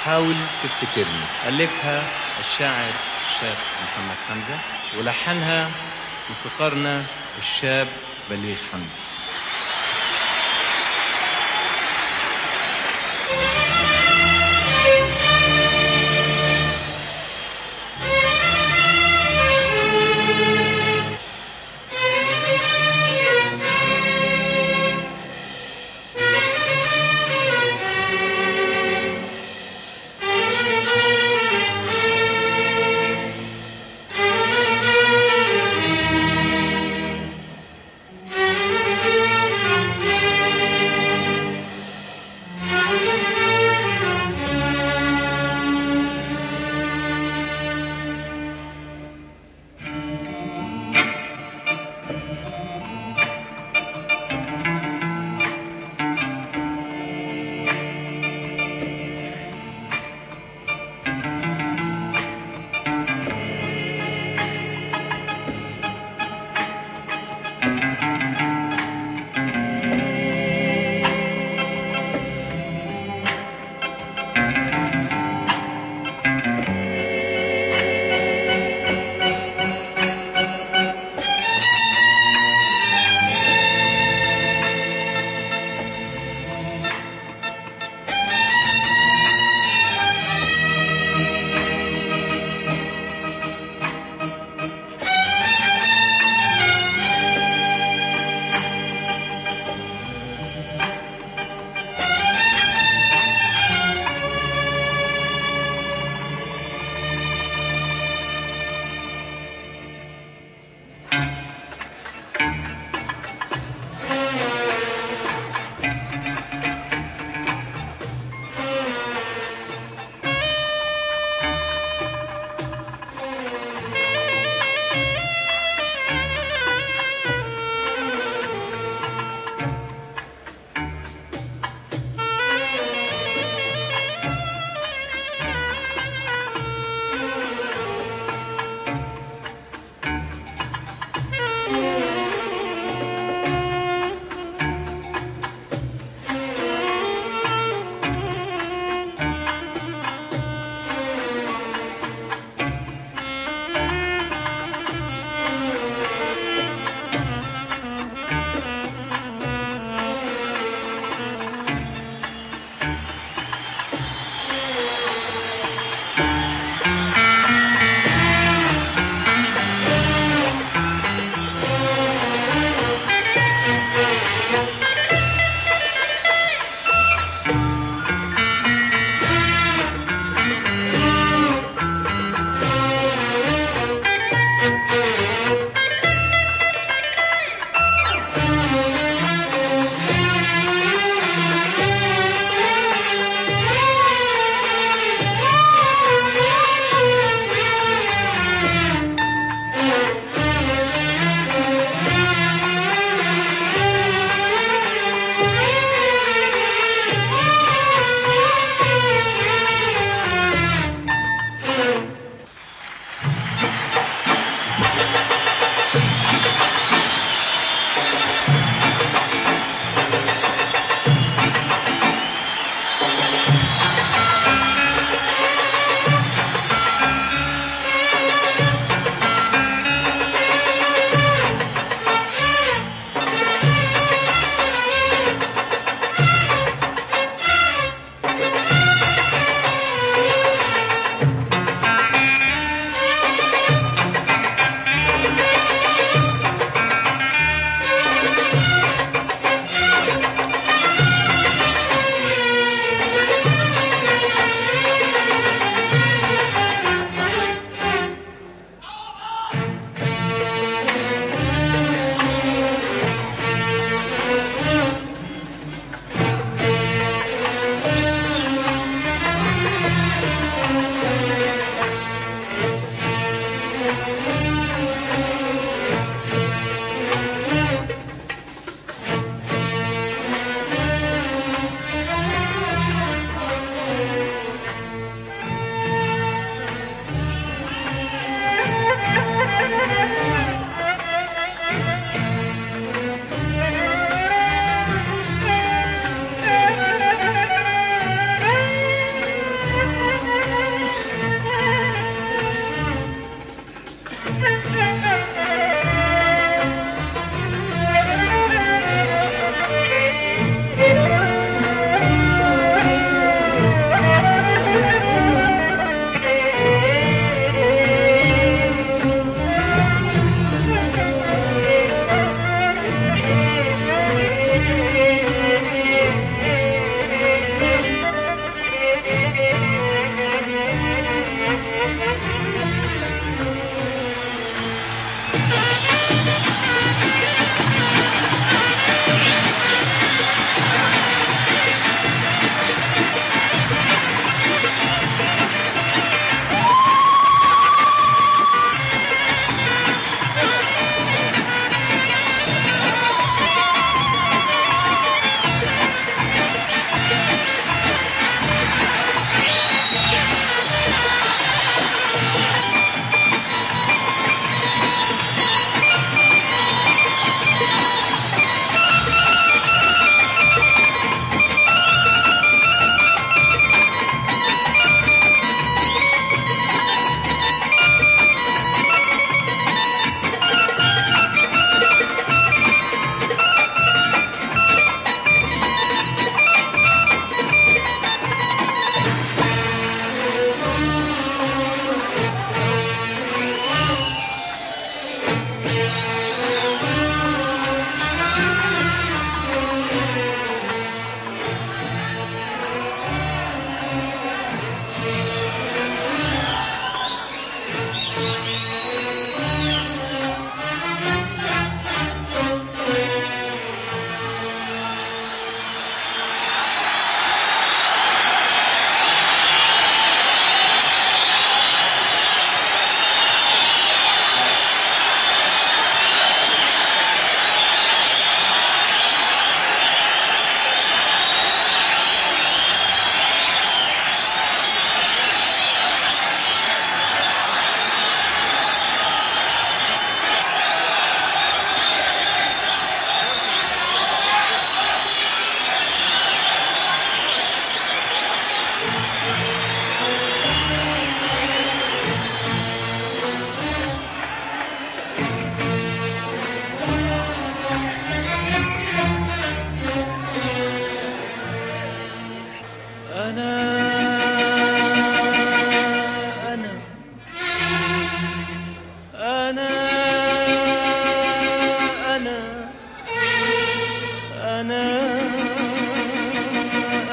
حاول تفتكرني ألفها الشاعر الشاب محمد حمزة ولحنها موسيقارنا الشاب بليغ حمدي Thank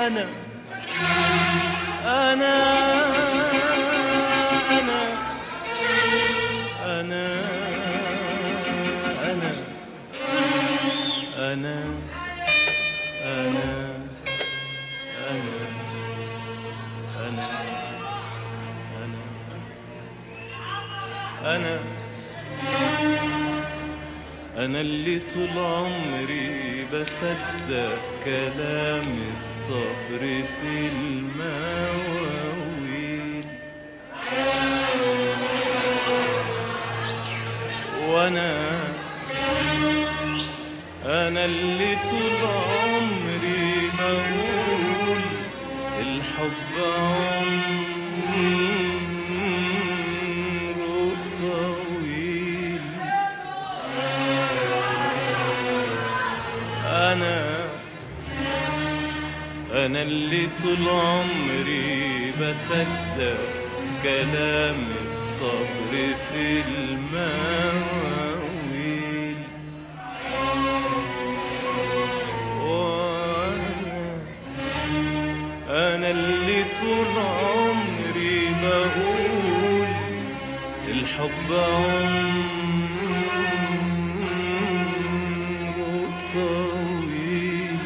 أنا أنا أنا أنا أنا أنا أنا أنا أنا أنا أنا أنا اللي طول عمري بصدق كلام الصبر في المواويل وأنا أنا اللي طول عمري بقول الحب عمره طويل أنا أنا اللي طول عمري بصدق كلام الصبر في المواويل وأنا أنا اللي طول عمري بقول الحب عمره طويل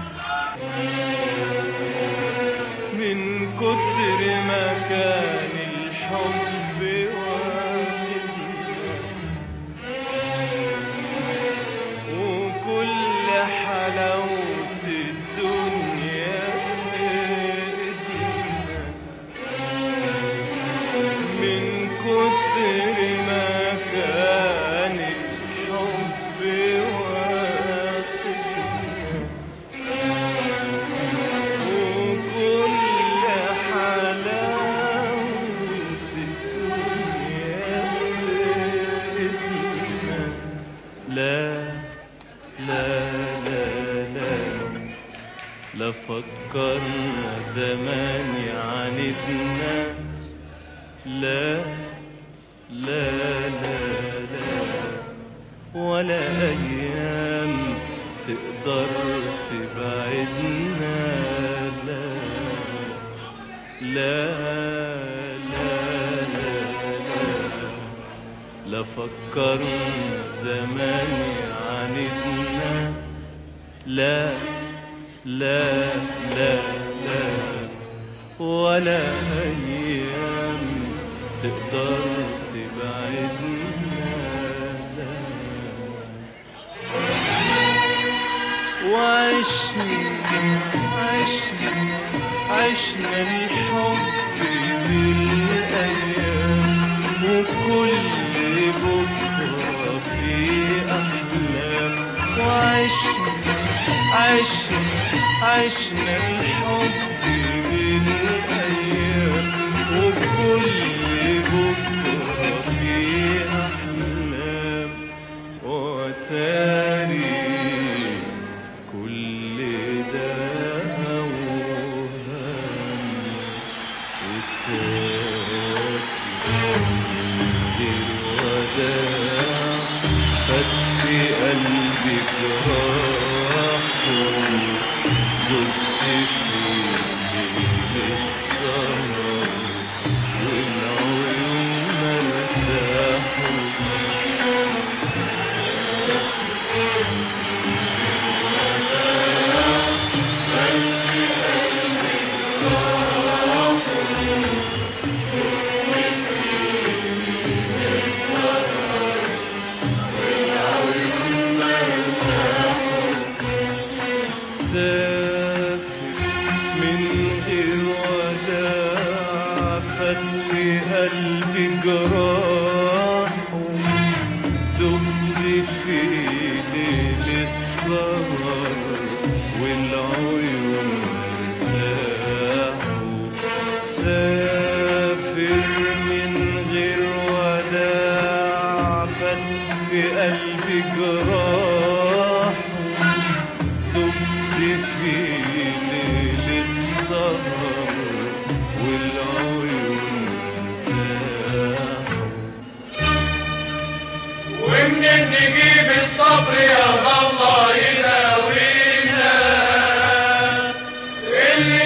من كتر ما كان الحب واخدنا وكل حلاوة الدنيا في ايدنا من كتر ما كان الحب واخدنا وكل حلاوة الدنيا في ايدنا لا لا لا لا لا فكرنا زمان يعاندنا لا لا لا لا ولا أيام تقدر تبعدنا لا لا لا لا لا لا فكرنا زمان يعاندنا لا لا لا لا ولا أيام تقدر تبعدنا لا وعشنا عشنا عشنا الحب بالأيام وكل بكرة في أحلام وعشنا عشنا عشنا الحب بالأيام وكل بكرة في أحلام وتاري كل ده أوهام وسافر غير وداع فات في قلبي جراح دبت في ليل السهر والعيون ارتاحوا سافر من غير وداع فات في قلبي جراح دبت في ليل السهر والعيون ارتاحوا سافر من غير وداع فات في قلبي جراح دبت في ليل السهر والعيون ارتاحوا ومنين نجيب الصبر يا الله يداوينا اللي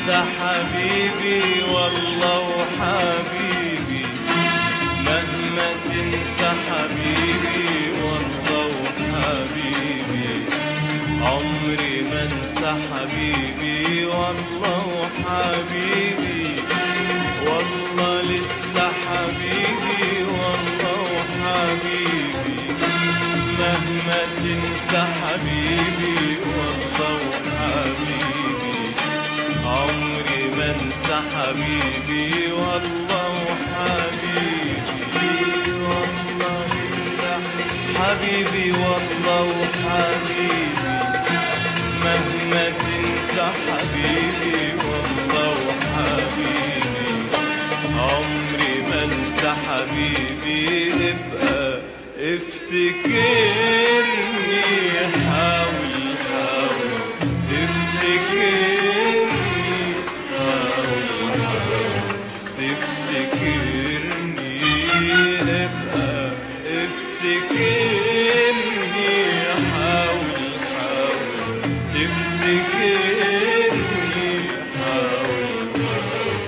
تنسى حبيبي والله وحبيبي مهما تنسى حبيبي والله وحبيبي عمري ما انسى حبيبي والله وحبيبي والله لسه حبيبي والله وحبيبي مهما تنسى حبيبي والله وحبيبي عمري ما انسى حبيبي والله وحبيبي والله لسه حبيبي والله وحبيبي مهما تنسى حبيبي والله وحبيبي عمري ما انسى حبيبي ابقى افتكرني حاول حاول تفتكرني حاول حاول تفتكرني ابقى افتكرني حاول حاول تفتكرني حاول حاول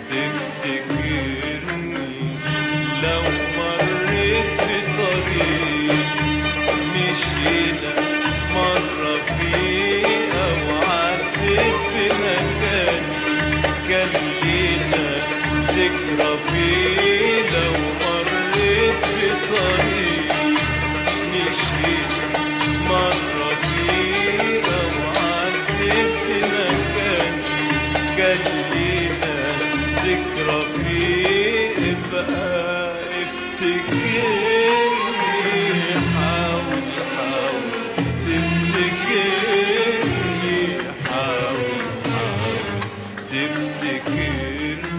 تفتكرني لو مريت في طريق مشينا مرة فيه أو عديت بمكان كان لينا ذكرى فيه لو مريت في طريق مشينا مرة فيه أو عديت بمكان كان لينا ذكرى فيه بقى افتكرني حاول حاول تفتكرني حاول حاول تفتكرني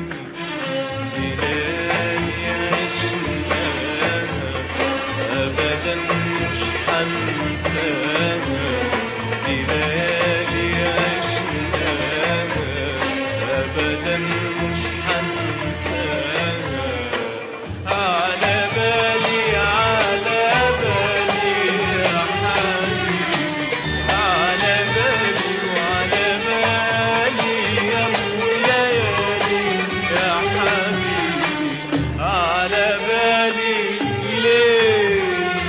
ليالي عشناها أبدا مش حنساها دي ليالي عشناها أبدا مش حنساها على بالي على بالي يا حبيبي على بالي وعلى بالي يا ليالي يا حبيبي على بالي ليل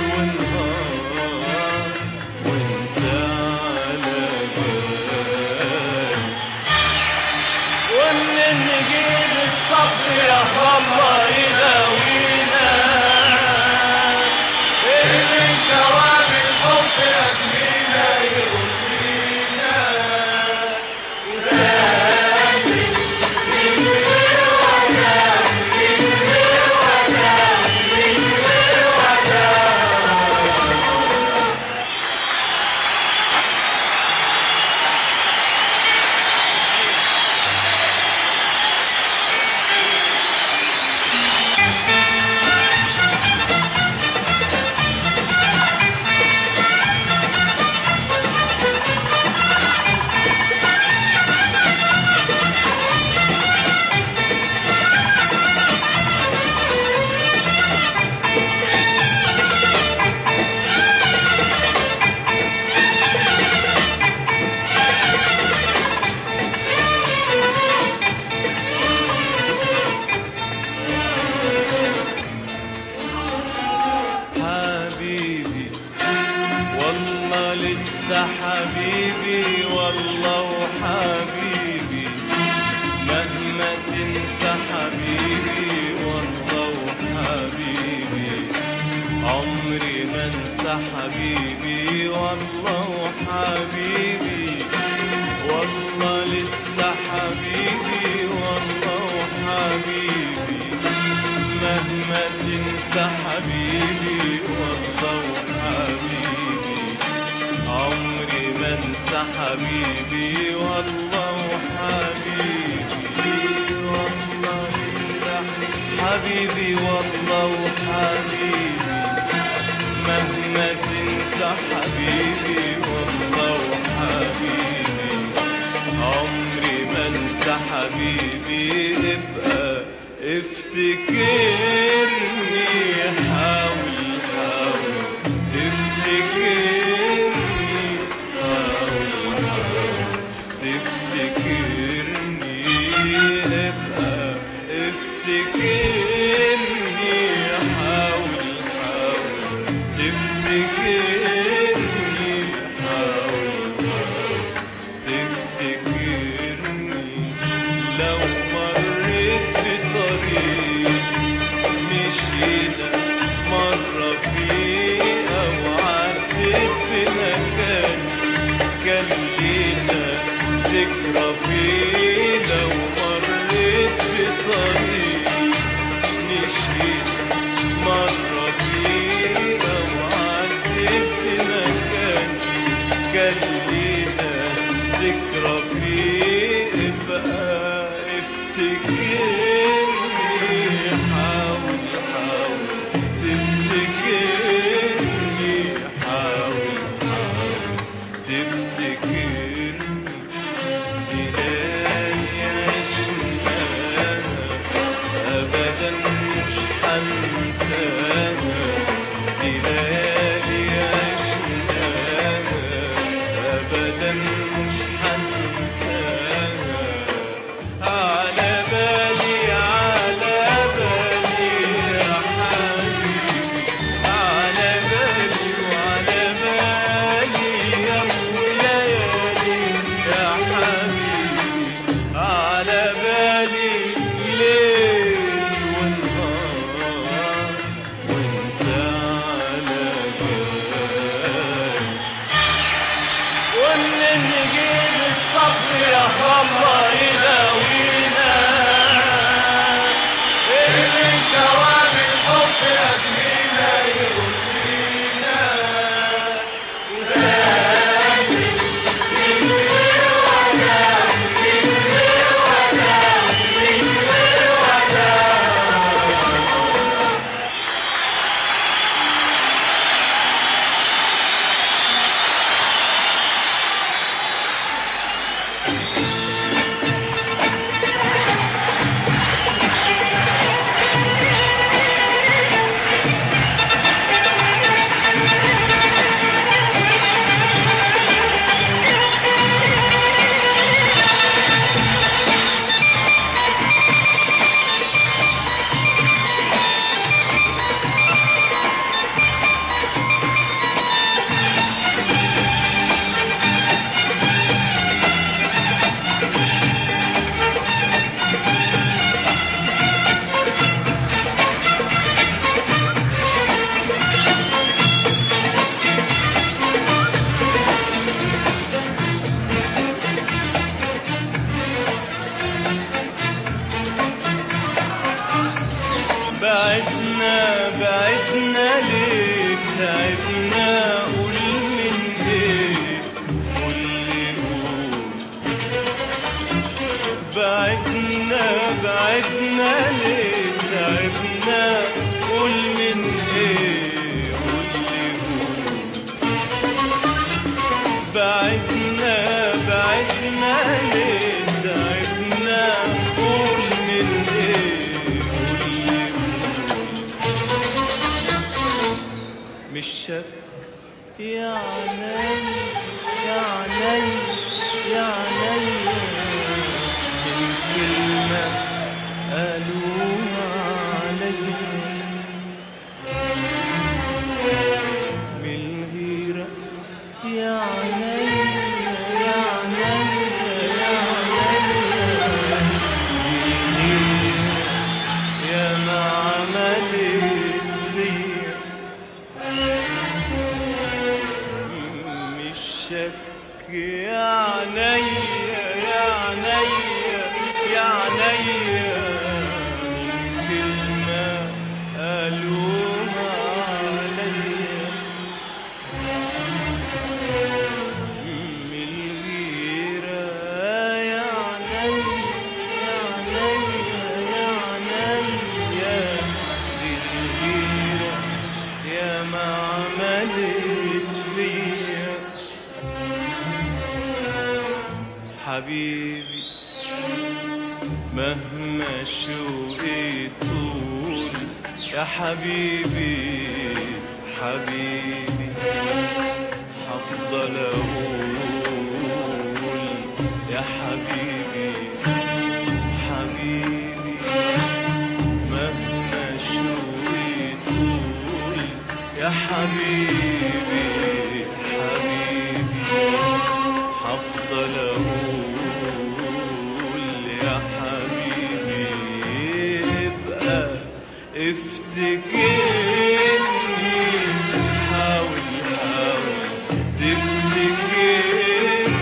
ونهار وانت على بالي ومن نجيب الصبر يا الله يداوينا اللي كواب الحب يكفينا يغنينا حبيبي والله لسه حبيبي والله وحبيبي مهما تنسى حبيبي والله وحبيبي عمري ما انسى حبيبي والله وحبيبي والله لسه حبيبي والله وحبيبي مهما تنسى حبيبي والله وحبيبي عمري ما انسى حبيبي والله وحبيبي والله لسه حبيبي والله وحبيبي مهما تنسى حبيبي والله وحبيبي عمري ما انسى حبيبي ابقى افتكرني حاول حاول تفتكرني حاول حاول تفتكرني كان لينا ذكرى فينا ومريت في طريق مشيت مرة فينا وعديت في مكان كان لينا ذكرى فيه بقى افتكرني حاول حاول تفتكرني حاول حاول تفتكرني ليالي عشناها أبدا مش حنساها دي ليالي عشناها أبدا مش حنساها على بالي على بالي يا حبيبي على بالي وعلى بالي يا ليالي يا حبيبي على بالي ليل ونهار وانت على بالي وان نجيب الصبر يا الله يداوينا اللي كواب الحب يبنينا يغنينا بعدنا بعدنا ليه تعبنا قول من ايه قول لي قول بعدنا بعدنا ليه تعبنا قول من ايه قول لي قول بعدنا بعدنا ليه تعبنا قول من ايه قول لي قول مش شك يا عيني يا عيني يا عيني من كلمة قالوها عليا من الغيرة يا عيني يا عيني يا عيني دي الغيرة يا ما عملت فيا مش شك يا عينيا يا عينيا يا عينيا من كلمة قالوها عليا من الغيرة يا عينيا يا عينيا يا عينيا دي الغيرة يا ما عملت فيا حبيبي مهما شوقي طول يا حبيبي حبيبي هفضل اقول يا حبيبي حبيبي مهما شوقي طول يا حبيبي حبيبي هفضل اقول يا حبيبي ابقى افتكرني حاول حاول تفتكرني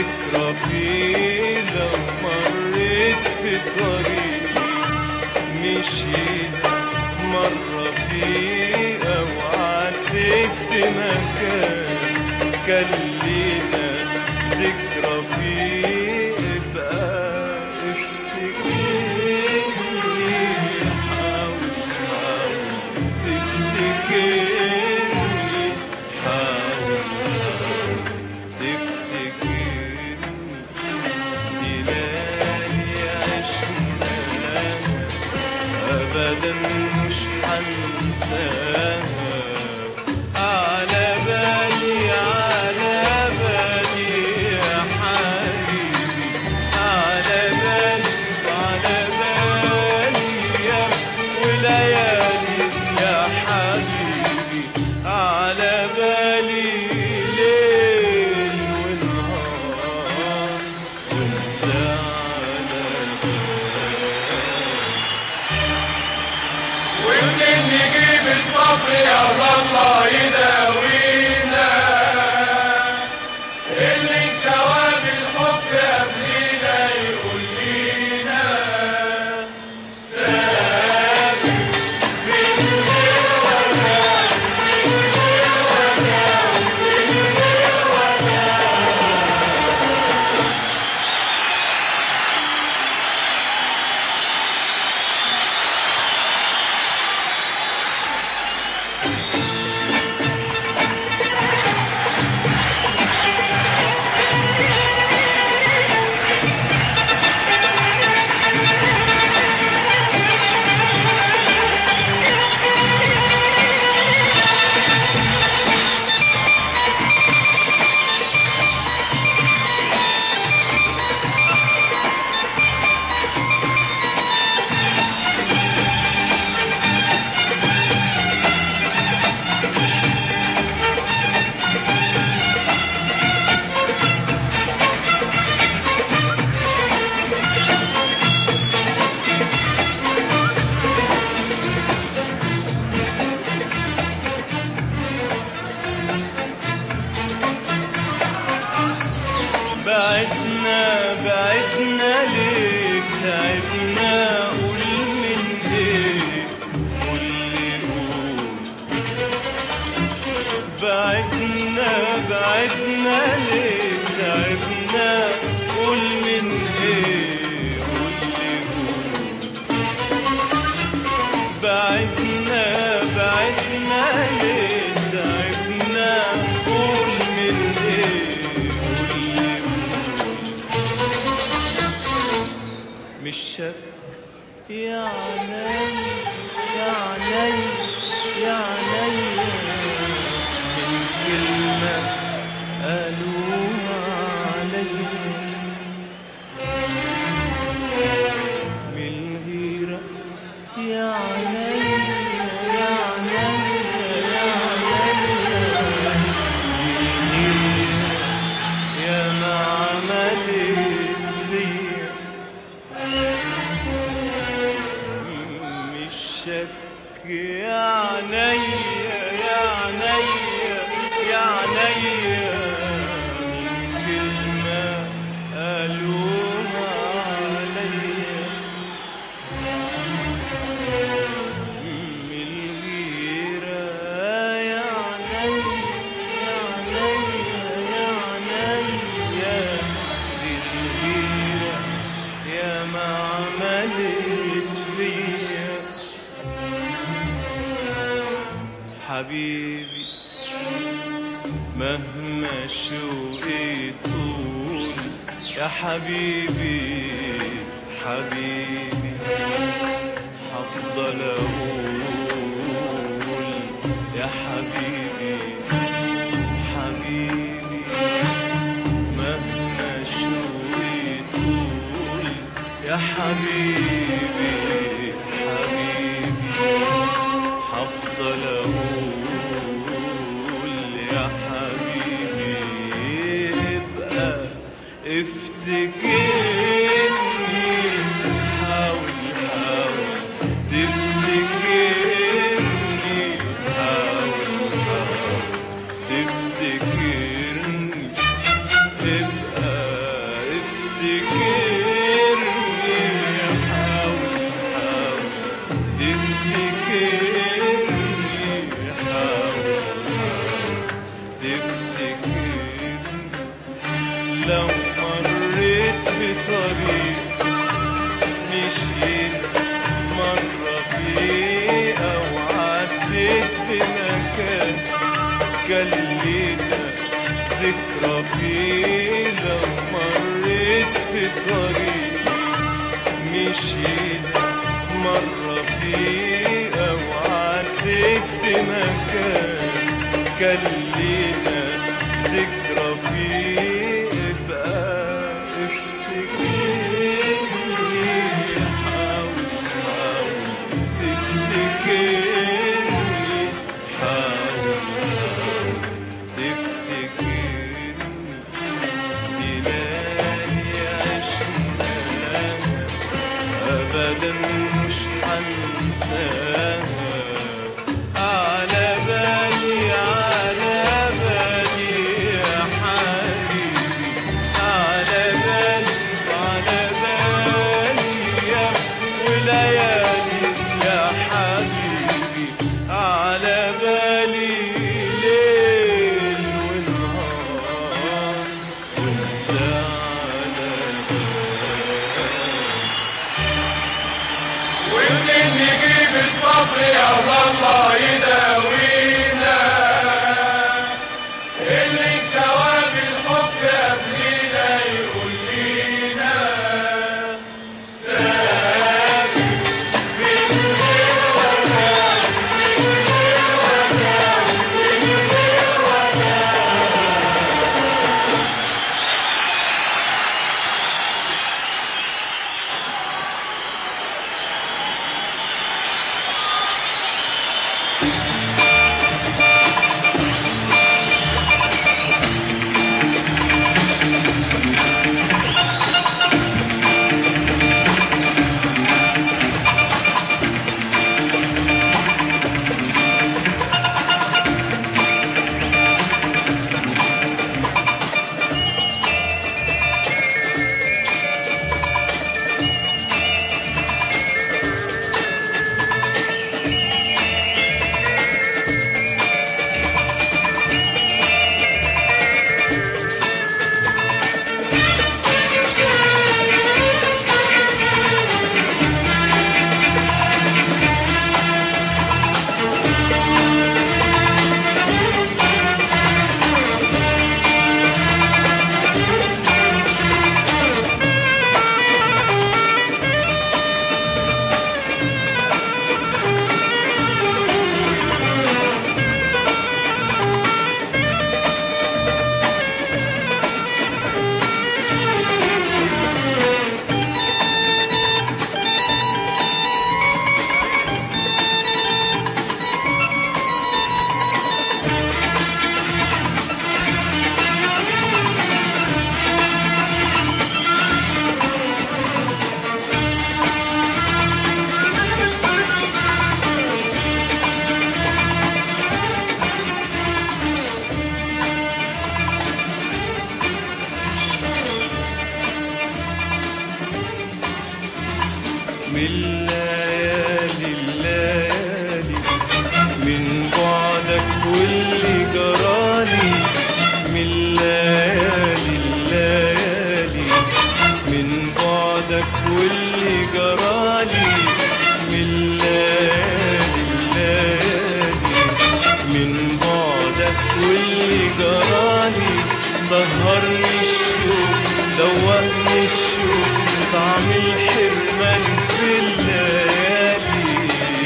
ذكرى فيه لو مريت في طريقي مشينا مرة فيه أو عديت بمكان كان لينا ذكرى فيه ابقى افتكرني حاول حاول تفتكرني حاول حاول تفتكرني دي ليالي عشناها ابدا مش هنساها على بالي على بالي يا حبيبي على بالي على بالي يا وليالي يا حبيبي على بالي ليل ونهار وانت على بالي ومنين نجيب الصبر يا الله يداوينا اللي انكواب الحب قبلينا يقول لينا بعدنا بعدنا ليه تعبنا قول من ايه قول لي قول بعدنا بعدنا ليه تعبنا قول من ايه قول لي قول بعدنا بعدنا ليه تعبنا قول من ايه قول لي قول مش شك يا عيني يا عيني يا عيني من كلمة قالوها عليا من الغيرة يا عيني يا عيني يا عيني دي يا ما عملت فيا مش شك يا عينيا يا عينيا يا عينيا من كلمة قالوها عليا من الغيرة يا عينيا يا عينيا يا عينيا دي الغيرة يا ما عملت فيا حبيبي مهما شوقي طول يا حبيبي حبيبي هفضل اقول يا حبيبي حبيبي مهما شوقي طول يا حبيبي حبيبي هفضل اقول يا حبيبي ابقى افتكرني حاول حاول تفتكرني حاول حاول تفتكرني ابقى كان لينا ذكرى فيه لو مريت في طريقي مشينا مرة فيه أو عديت بمكان كان لينا ذكرى فيه ابقى افتكرني حاول حاول تفتكرني حاول حاول تفتكرني دي ليالي عشناها أبدا مش هنساها على بالي على بالي يا حبيبي على بالي على بالي يا وليالي يا حبيبي على بالي ليل ونهار وانت على بالي ومنين نجيب الصبر يا الله يداوينا اللي جواب الحب قبلينا يقول لينا من الليالي الليالي من بعدك واللي جرالي من الليالي الليالي من بعدك واللي جرالي من الليالي الليالي من بعدك واللي جرالي سهرني الشوق دوقني الشوق طعم الحرمان في الليالي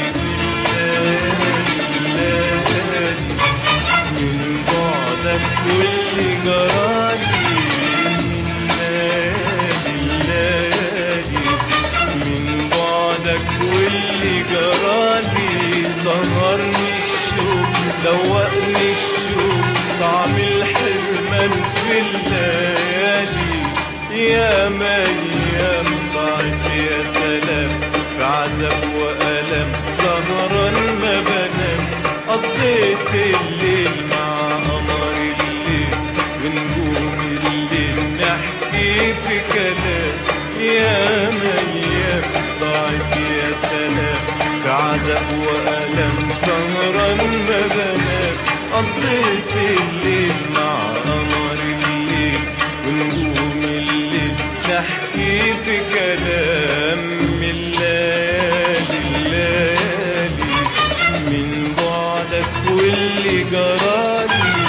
الليالي من بعدك واللي جرالي من ليالي الليالي من بعدك واللي جرالي سهرني الشوق دوقني الشوق طعم الحرمان في الليالي يا ميام ضاعت يا سلام في عذاب وألم سهران ما بنام قضيت الليل مع قمر الليل ونجوم الليل نحكي في كلام يا ميام ضاعت يا سلام في عذاب وألم سهران ما بنام قضيت الليل مع قمر الليل ونجوم الليل نحكي في كلام من الليالي الليالي من بعدك واللي جرالي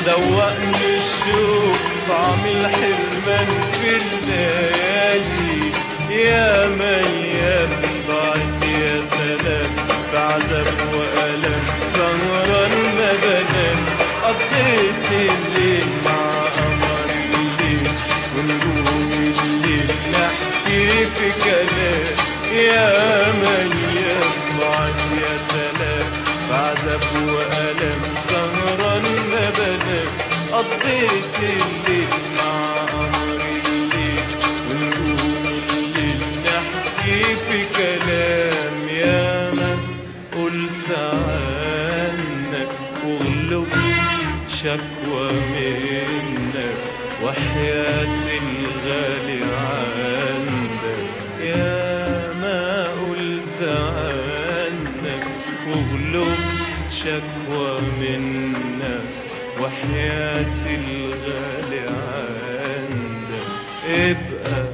دوقني الشوق طعم الحرمان في الليالي يا ميام ضاعت يا سلام في عذاب وألم سهران ما بنام قضيت الليل مع قمر الليل ونجوم الليل نحكي في كلام يا ميام ضاعت يا سلام في عذاب وألم سهران ما بنام قضيت الليل مع قمر الليل ونجوم الليل نحكي في كلام يا ما قلت عنك واغلب شكوى منك وحياة الغالي عندك يا ما قلت عنك وغلبت شكوى منك وحياة الغالي عندك ابقى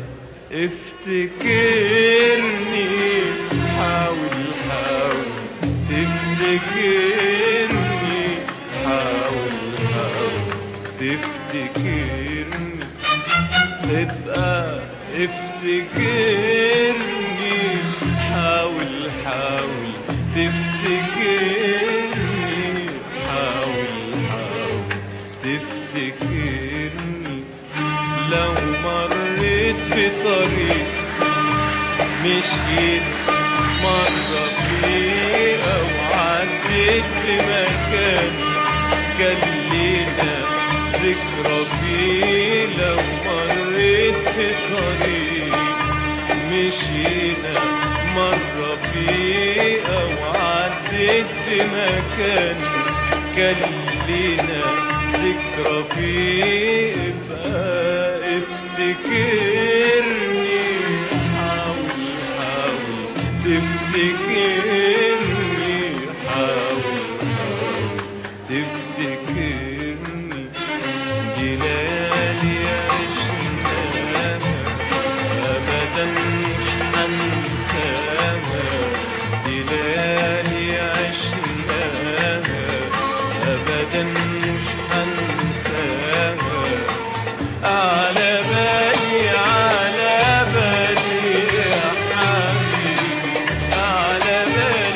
افتكرني حاول حاول تفتكرني حاول حاول تفتكرني ابقى افتكرني حاول حاول تفتكرني حاول حاول تفتكرني لو مريت في طريق مشيت مرة فيه أو عديت بمكان كان لينا ذكرى فيه لو مريت في طريق مشينا مرة فيه أو عديت بمكان كان لينا ذكرى فيه بقى افتكرني حاول حاول تفتكرني حاول حاول تفتكرني دي ليالي عشناها أبدا مش هنساها دي ليالي عشناها أبدا مش هنساها على بالي على بالي يا حبيبي على بالي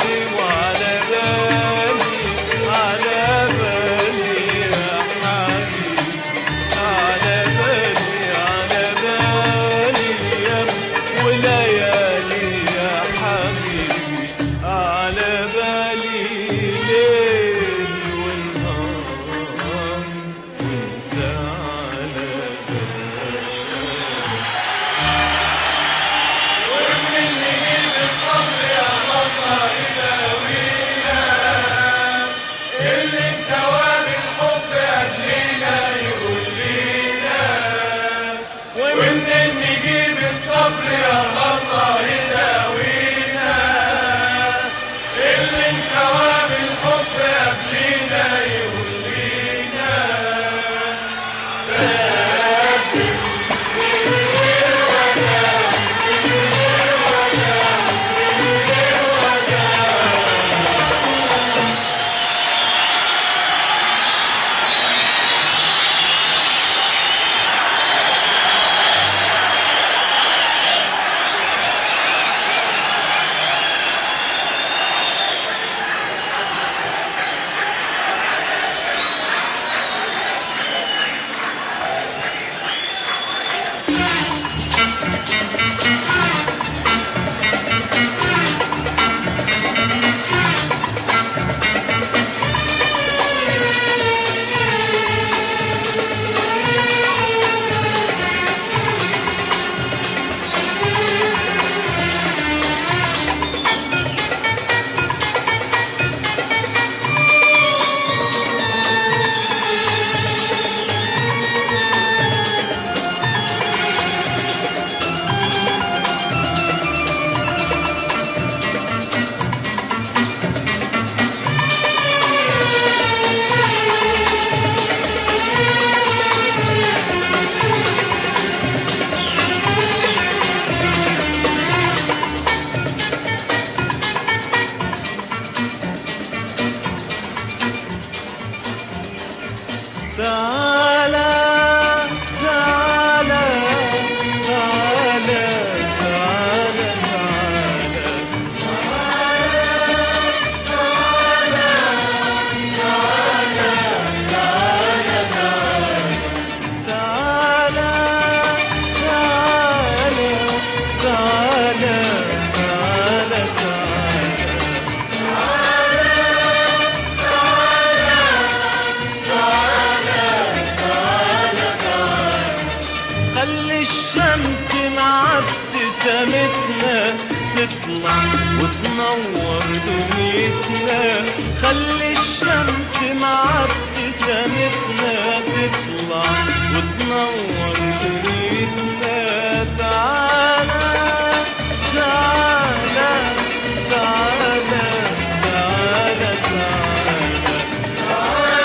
خلي الشمس مع ابتسامتنا تطلع وتنور دنيتنا خلي الشمس مع ابتسامتنا تطلع وتنور دنيتنا تعالى تعالى تعالى تعالى تعالى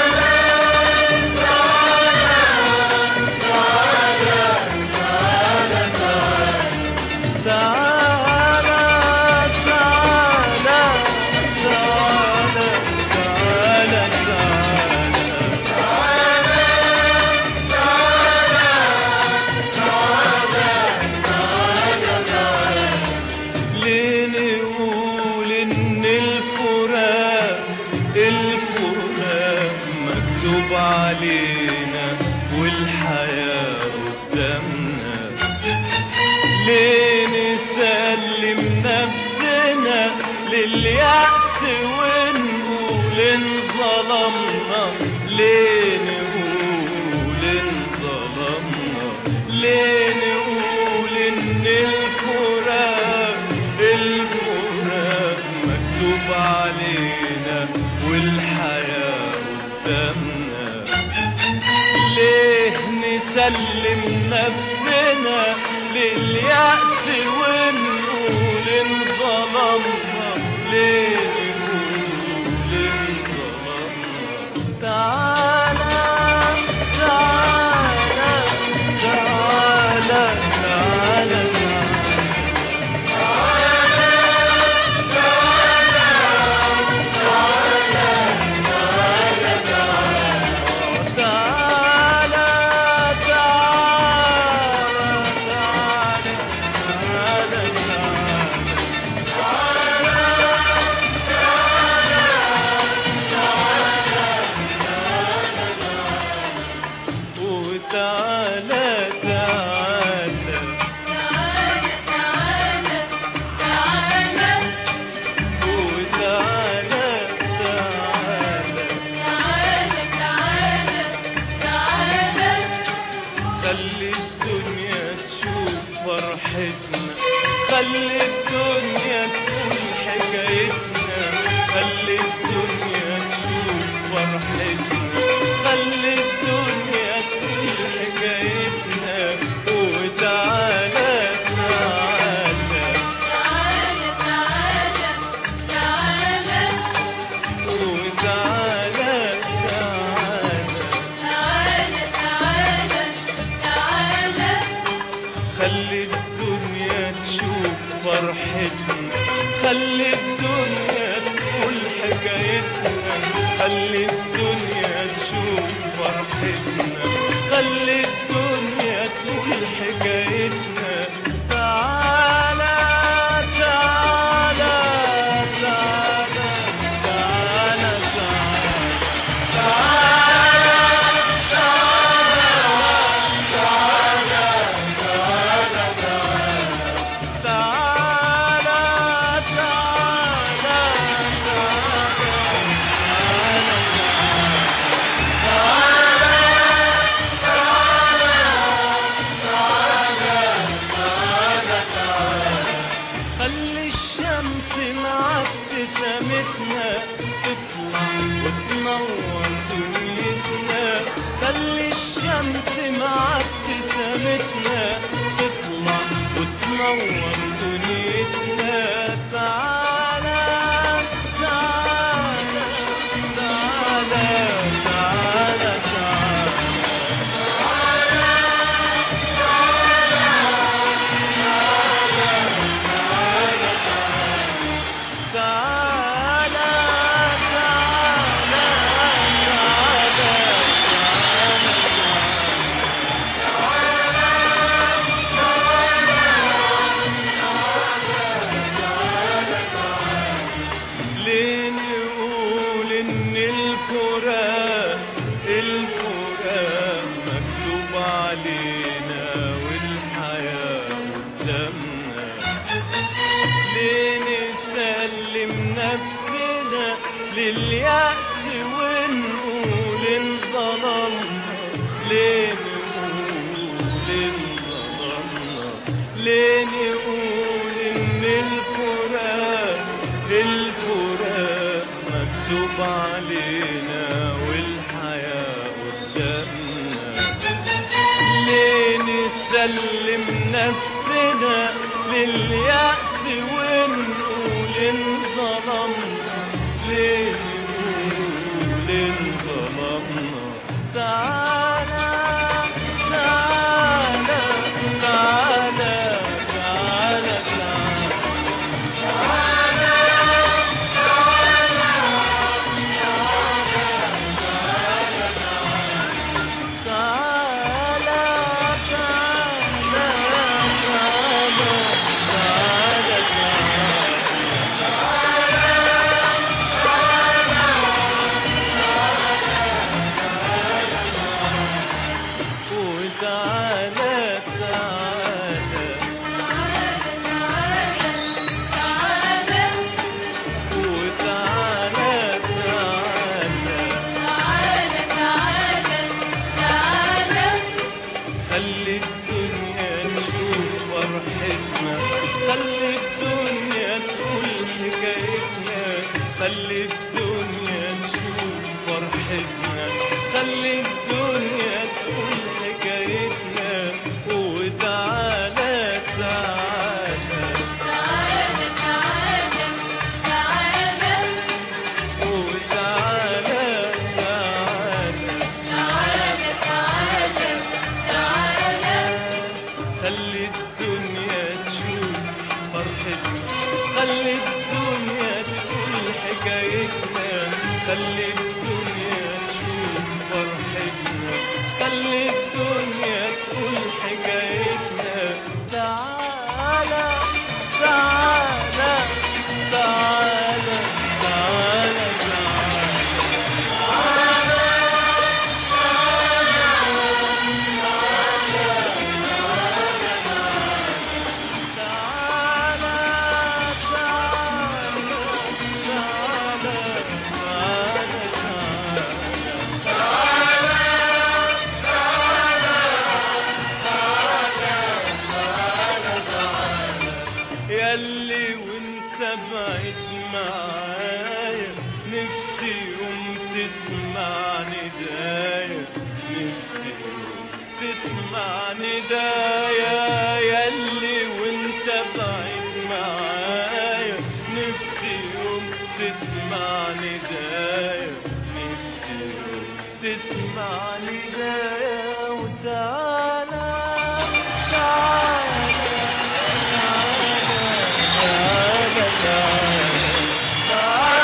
تعالى تعالى تعالى تعالى تعالى ليه نقول ان الفراق الفراق مكتوب علينا والحياة قدامنا ليه نسلم نفسنا لليأس ونقول انظلمنا ليه نقول انظلمنا ليه نقول ان الفراق الفراق مكتوب علينا والحياة قدامنا ليه نسلم نفسنا لليأس ونقول انظلمنا ليه نقول انظلمنا تعالى تعالى تعالى تعالى تعالى تعالى تعالى تعالى تعالى وتعالى تعالى وتعالى تعالى خلي الدنيا تشوف فرحتنا خلي الدنيا تقول حكايتنا خلي الدنيا تشوف فرحتنا خلي الدنيا تقول حكايتنا وتعالى تعالى وتعالى تعالى خلي الدنيا تشوف فرحتنا خلي الدنيا تقول حكايتنا خلي الدنيا تشوف فرحتنا خلي الدنيا تقول حكايتنا تعالى تعالى تعالى تعالى تعالى تعالى تعالى خلي الشمس مع ابتسامتنا تطلع وتنور دنيتنا خلي الشمس مع ابتسامتنا تطلع وتنور دنيتنا تعالى تعالى تعالى تعالى تعالى تعالى تعالى تعالى ليه نقول ان الفراق الفراق مكتوب علينا والحياة قدامنا ليه نسلم نفسنا لليأس ونقول انظلمنا ليه نقول انظلمنا تعالى تعالى تعالى تعالى تعالى تعالى تعالى تعالى تعالى تعالى وتعالى تعالى وتعالى تعالى خلي الدنيا تشوف فرحتنا خلي الدنيا تقول حكايتنا خلي الدنيا تشوف فرحتنا خلي الدنيا تقول حكايتنا وتعالى تعالى وتعالى تعالى خلي الدنيا تشوف فرحتنا خلي الدنيا تقول حكايتنا خلي الدنيا تشوف فرحتنا خلي الدنيا تقول حكايتنا تعالى تعالى تعالى تعالى تعالى تعالى تعالى تعالى تعالى تعالى ياللي وانت بعيد معايا نفسي يوم تسمع ندايا نفسي يوم تسمع ندايا ياللي وانت بعيد معايا نفسي يوم تسمع ندايا نفسي يوم تسمع ندايا وتعالى تعالى تعالى تعالى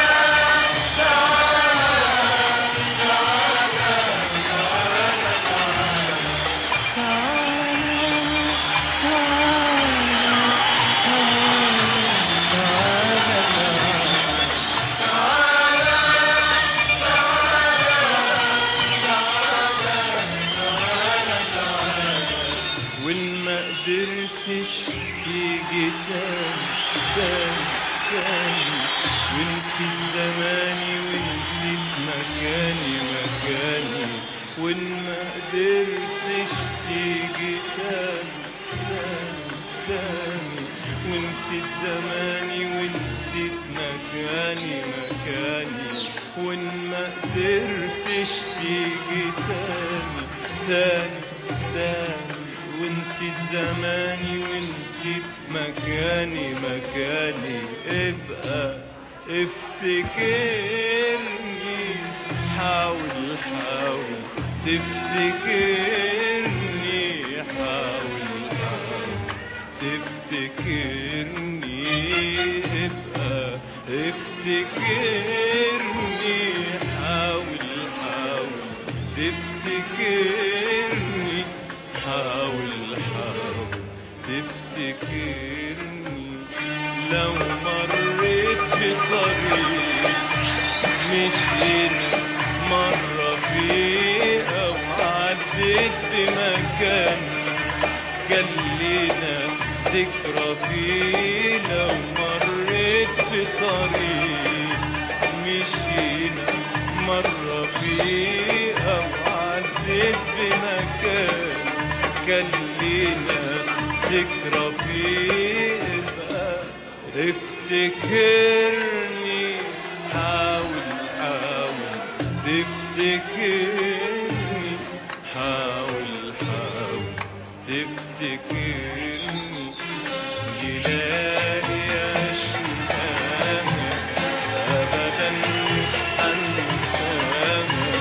وإن ما قدرتش تيجي تاني تاني تاني ونسيت زماني ونسيت مكاني مكاني وإن ما قدرتش تيجي تاني تاني تاني ونسيت زماني ونسيت مكاني مكاني وإن ما قدرتش تيجي تاني تاني تاني ونسيت زماني ونسيت مكاني مكاني ابقى افتكرني حاول حاول تفتكرني حاول حاول تفتكرني ابقى افتكرني حاول حاول تفتكرني حاول حاول تفتكرني لو مريت في طريق مشينا مرة فيه أو عديت بمكان كان لينا ذكرى فيه لو مريت في طريق مشينا مرة فيه أو عديت بمكان كان لينا ذكرى فيه افتكرني حاول حاول تفتكرني حاول حاول تفتكرني جلالي عشناها أبدا مش هنساها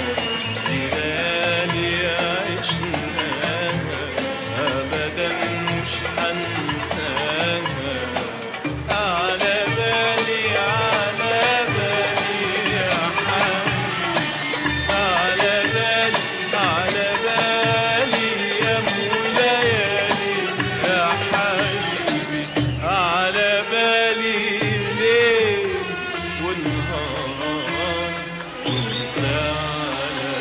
جلالي عشناها أبدا مش هنساها على بالي على بالي يا حبيبي على بالي على بالي يا ليالي يا حبيبي على بالي ليل ونهار وانت على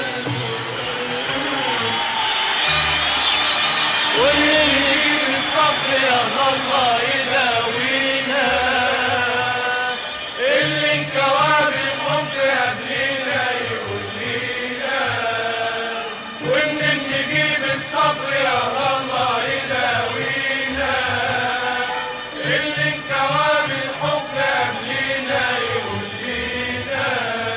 واللي يجيب الصبر يا الله يداوينا اللي انكواب الحب قبلينا يقول لينا ومنين نجيب الصبر يا الله يداوينا اللي انكواب الحب قبلينا يقول لينا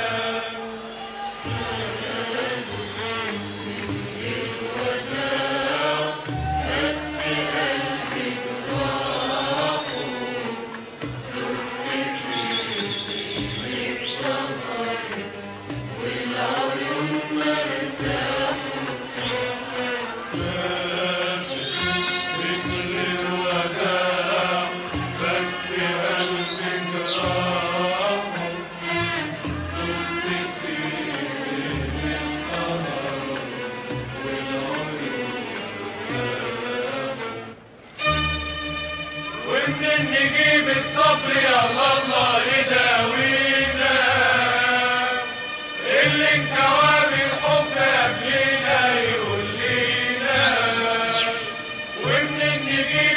ومنين نجيب الصبر يا الله يداوينا اللي انكواب الحب قبلينا يقول لينا ومنين نجيب